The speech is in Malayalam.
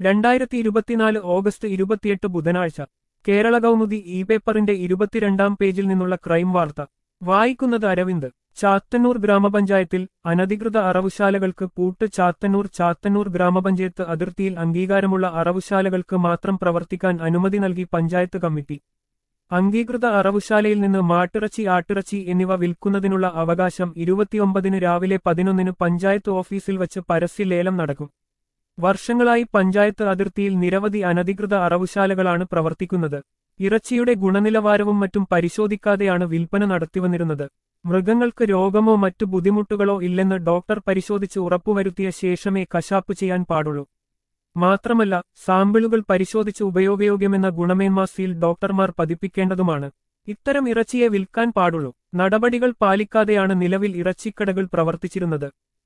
രണ്ടായിരത്തി ഇരുപത്തിനാല് ഓഗസ്റ്റ് ഇരുപത്തിയെട്ട് ബുധനാഴ്ച കേരള കൗമുദി ഇ പേപ്പറിന്റെ ഇരുപത്തിരണ്ടാം പേജിൽ നിന്നുള്ള ക്രൈം വാർത്ത വായിക്കുന്നത് അരവിന്ദ് ചാത്തന്നൂർ ഗ്രാമപഞ്ചായത്തിൽ അനധികൃത അറവുശാലകൾക്ക് പൂട്ട് ചാത്തന്നൂർ ചാത്തന്നൂർ ഗ്രാമപഞ്ചായത്ത് അതിർത്തിയിൽ അംഗീകാരമുള്ള അറവുശാലകൾക്ക് മാത്രം പ്രവർത്തിക്കാൻ അനുമതി നൽകി പഞ്ചായത്ത് കമ്മിറ്റി അംഗീകൃത അറവുശാലയിൽ നിന്ന് മാട്ടിറച്ചി ആട്ടിറച്ചി എന്നിവ വിൽക്കുന്നതിനുള്ള അവകാശം ഇരുപത്തിയൊമ്പതിന് രാവിലെ പതിനൊന്നിന് പഞ്ചായത്ത് ഓഫീസിൽ വച്ച് പരസ്യ ലേലം നടക്കും വർഷങ്ങളായി പഞ്ചായത്ത് അതിർത്തിയിൽ നിരവധി അനധികൃത അറവുശാലകളാണ് പ്രവർത്തിക്കുന്നത് ഇറച്ചിയുടെ ഗുണനിലവാരവും മറ്റും പരിശോധിക്കാതെയാണ് വിൽപ്പന നടത്തിവന്നിരുന്നത് മൃഗങ്ങൾക്ക് രോഗമോ മറ്റു ബുദ്ധിമുട്ടുകളോ ഇല്ലെന്ന് ഡോക്ടർ പരിശോധിച്ച് ഉറപ്പുവരുത്തിയ ശേഷമേ കശാപ്പ് ചെയ്യാൻ പാടുള്ളൂ മാത്രമല്ല സാമ്പിളുകൾ പരിശോധിച്ച് ഉപയോഗയോഗ്യമെന്ന ഗുണമേന്മ സീൽ ഡോക്ടർമാർ പതിപ്പിക്കേണ്ടതുമാണ് ഇത്തരം ഇറച്ചിയെ വിൽക്കാൻ പാടുള്ളൂ നടപടികൾ പാലിക്കാതെയാണ് നിലവിൽ ഇറച്ചിക്കടകൾ പ്രവർത്തിച്ചിരുന്നത്